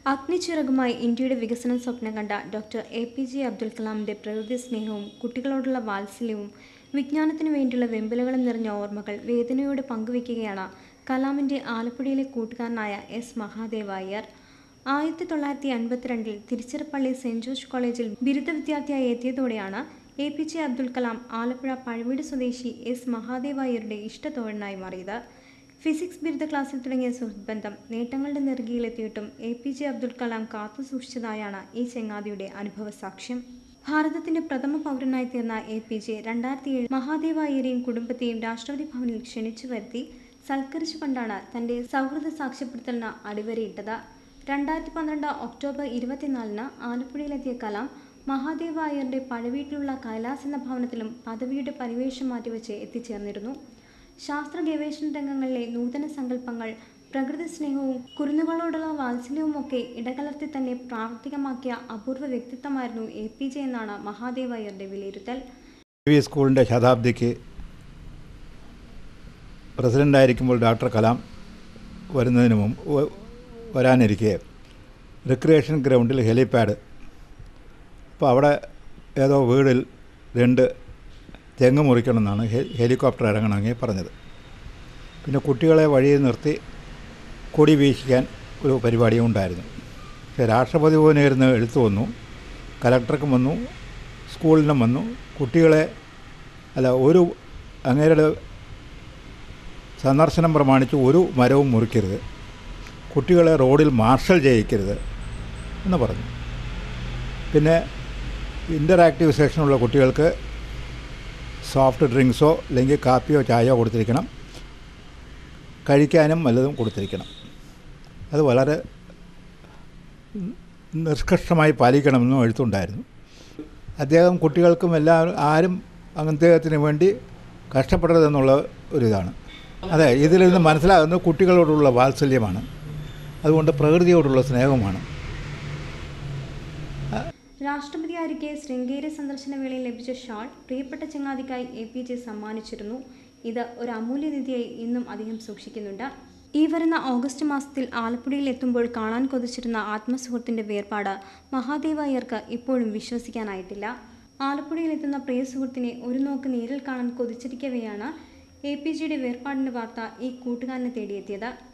അഗ്നിച്ചിറകുമായി ഇന്ത്യയുടെ വികസനം സ്വപ്നം കണ്ട doctor A P J Abdul കലാമിന്റെ പ്രകൃതി സ്നേഹവും കുട്ടികളോടുള്ള വാത്സല്യവും വിജ്ഞാനത്തിനു വേണ്ടിയുള്ള വെമ്പലുകളും നിറഞ്ഞ ഓർമ്മകൾ വേദനയോടെ പങ്കുവയ്ക്കുകയാണ് കലാമിന്റെ ആലപ്പുഴയിലെ കൂട്ടുകാരനായ എസ് മഹാദേവ അയ്യർ ആയിരത്തി തൊള്ളായിരത്തി അൻപത്തിരണ്ടിൽ തിരുച്ചിറപ്പള്ളി സെന്റ് ജോർജ് കോളേജിൽ ബിരുദ വിദ്യാർത്ഥിയായി എത്തിയതോടെയാണ് A P J Abdul Kalam Alappuzha Pazhaveedu സ്വദേശി എസ് മഹാദേവ അയ്യരുടെ ഇഷ്ടത്തോഴനായി മാറിയത് ഫിസിക്സ് ബിരുദ ക്ലാസ്സിൽ തുടങ്ങിയ സുഹൃത്ത് ബന്ധം നേട്ടങ്ങളുടെ നെറുകിയിലെത്തിയിട്ടും A P J Abdul Kalam കാത്തു സൂക്ഷിച്ചതായാണ് ഈ ചെങ്ങാതിയുടെ അനുഭവ സാക്ഷ്യം ഭാരതത്തിന്റെ പ്രഥമ പൗരനായി തീർന്ന എ പി ജെ രണ്ടായിരത്തി ഏഴ് മഹാദേവ അയ്യരെയും കുടുംബത്തെയും രാഷ്ട്രപതി ഭവനിൽ ക്ഷണിച്ചു വരുത്തി സൽക്കരിച്ചുകൊണ്ടാണ് തന്റെ സൗഹൃദ സാക്ഷ്യപ്പെടുത്തലിന് അടിവരയിട്ടത് രണ്ടായിരത്തി പന്ത്രണ്ട് ഒക്ടോബർ ഇരുപത്തിനാലിന് ആലപ്പുഴയിലെത്തിയ കലാം മഹാദേവ അയ്യരുടെ പഴവീട്ടിലുള്ള കൈലാസ് എന്ന ഭവനത്തിലും പദവിയുടെ പരിവേഷം മാറ്റിവെച്ച് എത്തിച്ചേർന്നിരുന്നു ശാസ്ത്ര ഗവേഷണ രംഗങ്ങളിലെ നൂതന സങ്കല്പങ്ങൾ പ്രകൃതി സ്നേഹവും കുരുന്നുകളോടുള്ള വാത്സല്യവും ഒക്കെ ഇടകലർത്തി തന്നെ പ്രാവർത്തികമാക്കിയ അപൂർവ വ്യക്തിത്വമായിരുന്നു എ പി ജെ എന്നാണ് മഹാദേവ അയ്യരുടെ വിലയിരുത്തൽ വി സ്കൂളിൻ്റെ ശതാബ്ദിക്ക് പ്രസിഡൻ്റായിരിക്കുമ്പോൾ ഡോക്ടർ കലാം വരുന്നതിന് മുമ്പ് വ- വരാനിരിക്കെ റിക്രിയേഷൻ ഗ്രൗണ്ടിൽ ഹെലിപാഡ് അപ്പോൾ അവിടെ ഏതോ വീടിൽ രണ്ട് തെങ്ങ് മുറിക്കണമെന്നാണ് ഹെ ഹെലികോപ്റ്റർ ഇറങ്ങണമെങ്കിൽ പറഞ്ഞത് പിന്നെ കുട്ടികളെ വഴിയിൽ നിർത്തി കൊടി വീശിക്കാൻ ഒരു പരിപാടിയും ഉണ്ടായിരുന്നു പക്ഷേ രാഷ്ട്രപതി ഭവനിരുന്ന് എഴുത്തു വന്നു കലക്ടർക്കും വന്നു സ്കൂളിനും വന്നു കുട്ടികളെ അല്ല ഒരു അങ്ങേരുടെ സന്ദർശനം പ്രമാണിച്ച് ഒരു മരവും മുറിക്കരുത് കുട്ടികളെ റോഡിൽ മാർഷൽ ചെയ്യിക്കരുത് എന്ന് പറഞ്ഞു പിന്നെ ഇൻ്ററാക്റ്റീവ് സെക്ഷനുള്ള കുട്ടികൾക്ക് സോഫ്റ്റ് ഡ്രിങ്ക്സോ അല്ലെങ്കിൽ കാപ്പിയോ ചായയോ കൊടുത്തിരിക്കണം കഴിക്കാനും വല്ലതും കൊടുത്തിരിക്കണം അത് വളരെ നിഷ്കർഷമായി പാലിക്കണമെന്നും എഴുത്തുണ്ടായിരുന്നു അദ്ദേഹം കുട്ടികൾക്കും എല്ലാവരും ആരും അദ്ദേഹത്തിന് വേണ്ടി കഷ്ടപ്പെടരുതെന്നുള്ള ഒരിതാണ് അതെ ഇതിൽ നിന്ന് മനസ്സിലാകുന്നത് കുട്ടികളോടുള്ള വാത്സല്യമാണ് അതുകൊണ്ട് പ്രകൃതിയോടുള്ള സ്നേഹമാണ് രാഷ്ട്രപതിയായിരിക്കെ ശൃംഗേരി സന്ദർശന വേളയിൽ ലഭിച്ച ഷാൾ പ്രിയപ്പെട്ട ചങ്ങാതിക്കായി എ പി ജെ സമ്മാനിച്ചിരുന്നു ഇത് ഒരു അമൂല്യനിധിയായി ഇന്നും അദ്ദേഹം സൂക്ഷിക്കുന്നുണ്ട് ഈ വരുന്ന ഓഗസ്റ്റ് മാസത്തിൽ ആലപ്പുഴയിൽ എത്തുമ്പോൾ കാണാൻ കൊതിച്ചിരുന്ന ആത്മസുഹൃത്തിന്റെ വേർപാട് മഹാദേവ അയ്യർക്ക് ഇപ്പോഴും വിശ്വസിക്കാനായിട്ടില്ല ആലപ്പുഴയിൽ എത്തുന്ന പ്രിയ സുഹൃത്തിനെ ഒരു നോക്ക് നേരിൽ കാണാൻ കൊതിച്ചിരിക്കവെയാണ് എ പി ജിയുടെ വേർപാടിന്റെ വാർത്ത ഈ കൂട്ടുകാരനെ തേടിയെത്തിയത്